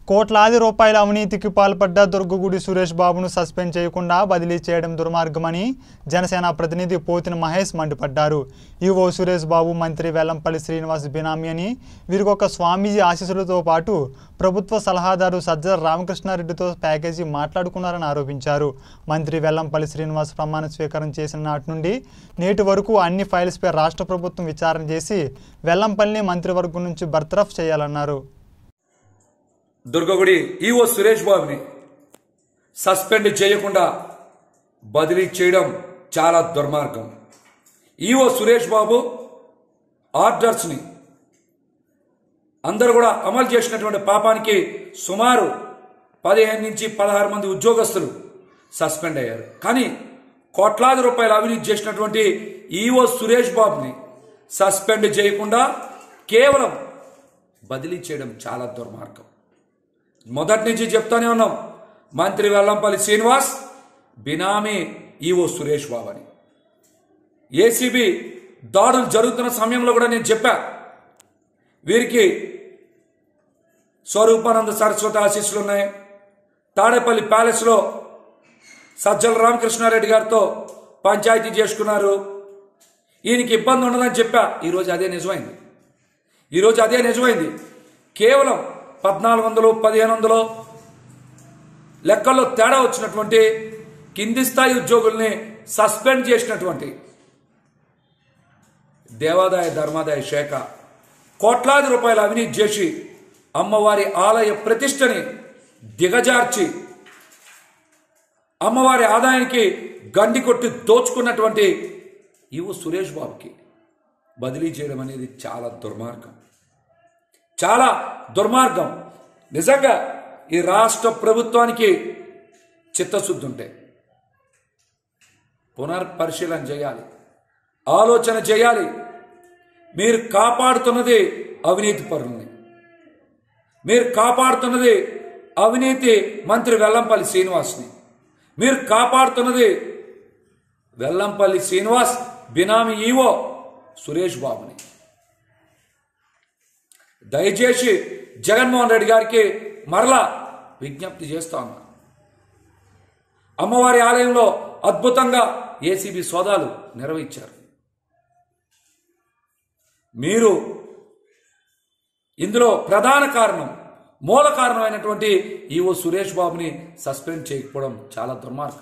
కోట్లాది రూపాయల అవినీతికి పాల్పడ్డ దుర్గగుడి సురేష్ బాబును సస్పెండ్ చేయకుండా బదిలీ చేయడం దుర్మార్గమని జనసేన ప్రతినిధి పోతిన మహేష్ మండిపడ్డారు ఈవో సురేష్ బాబు మంత్రి వెల్లంపల్లి శ్రీనివాస్ బినామీ అని వీరికొక స్వామీజీ ఆశీస్సులతో పాటు ప్రభుత్వ సలహాదారు సజ్జల రామకృష్ణారెడ్డితో ప్యాకేజీ మాట్లాడుకున్నారని ఆరోపించారు మంత్రి వెల్లంపల్లి శ్రీనివాస్ ప్రమాణ స్వీకారం చేసిన నాటి నుండి నేటి వరకు అన్ని ఫైల్స్పై రాష్ట్ర ప్రభుత్వం విచారణ చేసి వెల్లంపల్లిని మంత్రివర్గం నుంచి బర్తరఫ్ చేయాలన్నారు దుర్గగుడి ఈవో సురేష్ బాబుని సస్పెండ్ చేయకుండా బదిలీ చేయడం చాలా దుర్మార్గం ఈవో సురేష్ బాబు ఆర్డర్స్ని అందరూ కూడా అమలు చేసినటువంటి పాపానికి సుమారు పదిహేను నుంచి పదహారు మంది ఉద్యోగస్తులు సస్పెండ్ అయ్యారు కానీ కోట్లాది రూపాయలు అవినీతి చేసినటువంటి ఈవో సురేష్ బాబుని సస్పెండ్ చేయకుండా కేవలం బదిలీ చేయడం చాలా దుర్మార్గం మొదటి నుంచి చెప్తానే ఉన్నాం మంత్రి వెల్లంపల్లి శ్రీనివాస్ బినామీ ఈవో సురేష్ బాబు అని ఏసీబీ దాడులు జరుగుతున్న సమయంలో కూడా నేను చెప్పా వీరికి స్వరూపానంద సరస్వతి ఆశీస్సులు ఉన్నాయి తాడేపల్లి ప్యాలెస్లో సజ్జల రామకృష్ణారెడ్డి గారితో పంచాయతీ చేసుకున్నారు ఈయనకి ఇబ్బంది ఉండదని చెప్పా ఈరోజు అదే నిజమైంది ఈరోజు అదే నిజమైంది కేవలం పద్నాలుగు వందలు పదిహేను వందలు లెక్కల్లో తేడా వచ్చినటువంటి కింది స్థాయి ఉద్యోగుల్ని సస్పెండ్ చేసినటువంటి దేవాదాయ ధర్మాదాయ శాఖ కోట్లాది రూపాయల అవినీతి చేసి అమ్మవారి ఆలయ ప్రతిష్టని దిగజార్చి అమ్మవారి ఆదాయానికి గండి కొట్టి దోచుకున్నటువంటి ఇవు సురేష్ బాబుకి బదిలీ చేయడం అనేది చాలా దుర్మార్గం చాలా దుర్మార్గం నిజంగా ఈ రాష్ట్ర ప్రభుత్వానికి చిత్తశుద్ధి ఉంటే పునర్పరిశీలన చేయాలి ఆలోచన చేయాలి మీరు కాపాడుతున్నది అవినీతి పరుల్ని మీరు కాపాడుతున్నది అవినీతి మంత్రి వెల్లంపల్లి శ్రీనివాస్ని మీరు కాపాడుతున్నది వెల్లంపల్లి శ్రీనివాస్ బినామీ ఈవో సురేష్ బాబుని దయచేసి జగన్మోహన్ రెడ్డి గారికి మరలా విజ్ఞప్తి చేస్తా ఉన్నా అమ్మవారి ఆలయంలో అద్భుతంగా ఏసీబీ సోదాలు నిర్వహించారు మీరు ఇందులో ప్రధాన కారణం మూల కారణమైనటువంటి ఈవో సురేష్ బాబుని సస్పెండ్ చేయకపోవడం చాలా దుర్మార్గం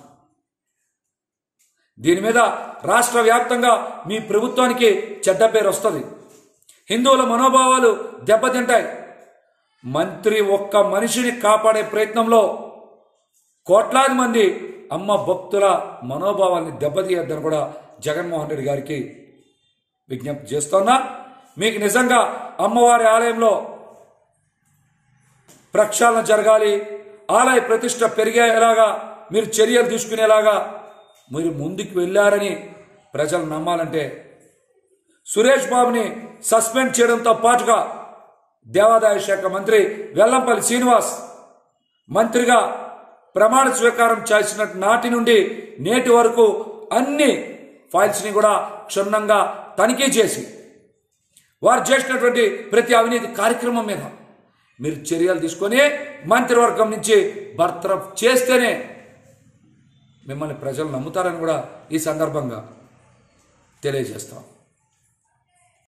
దీని మీద రాష్ట్ర వ్యాప్తంగా మీ ప్రభుత్వానికి చెడ్డ పేరు వస్తుంది హిందువుల మనోభావాలు దెబ్బతింటాయి మంత్రి ఒక్క మనిషిని కాపాడే ప్రయత్నంలో కోట్లాది మంది అమ్మ భక్తుల మనోభావాల్ని దెబ్బతీయద్దని కూడా జగన్మోహన్ రెడ్డి గారికి విజ్ఞప్తి చేస్తున్నా మీకు నిజంగా అమ్మవారి ఆలయంలో ప్రక్షాళన జరగాలి ఆలయ ప్రతిష్ట పెరిగేలాగా మీరు చర్యలు తీసుకునేలాగా మీరు ముందుకు వెళ్ళారని ప్రజలు నమ్మాలంటే సురేష్ బాబుని సస్పెండ్ చేయడంతో పాటుగా దేవాదాయ శాఖ మంత్రి వెల్లంపల్లి శ్రీనివాస్ మంత్రిగా ప్రమాణ స్వీకారం చేసిన నాటి నుండి నేటి వరకు అన్ని ఫైల్స్ని కూడా క్షుణ్ణంగా తనిఖీ చేసి వారు చేసినటువంటి ప్రతి అవినీతి కార్యక్రమం మీద మీరు చర్యలు తీసుకొని మంత్రివర్గం నుంచి బర్తరఫ్ చేస్తేనే మిమ్మల్ని ప్రజలు నమ్ముతారని కూడా ఈ సందర్భంగా తెలియజేస్తాం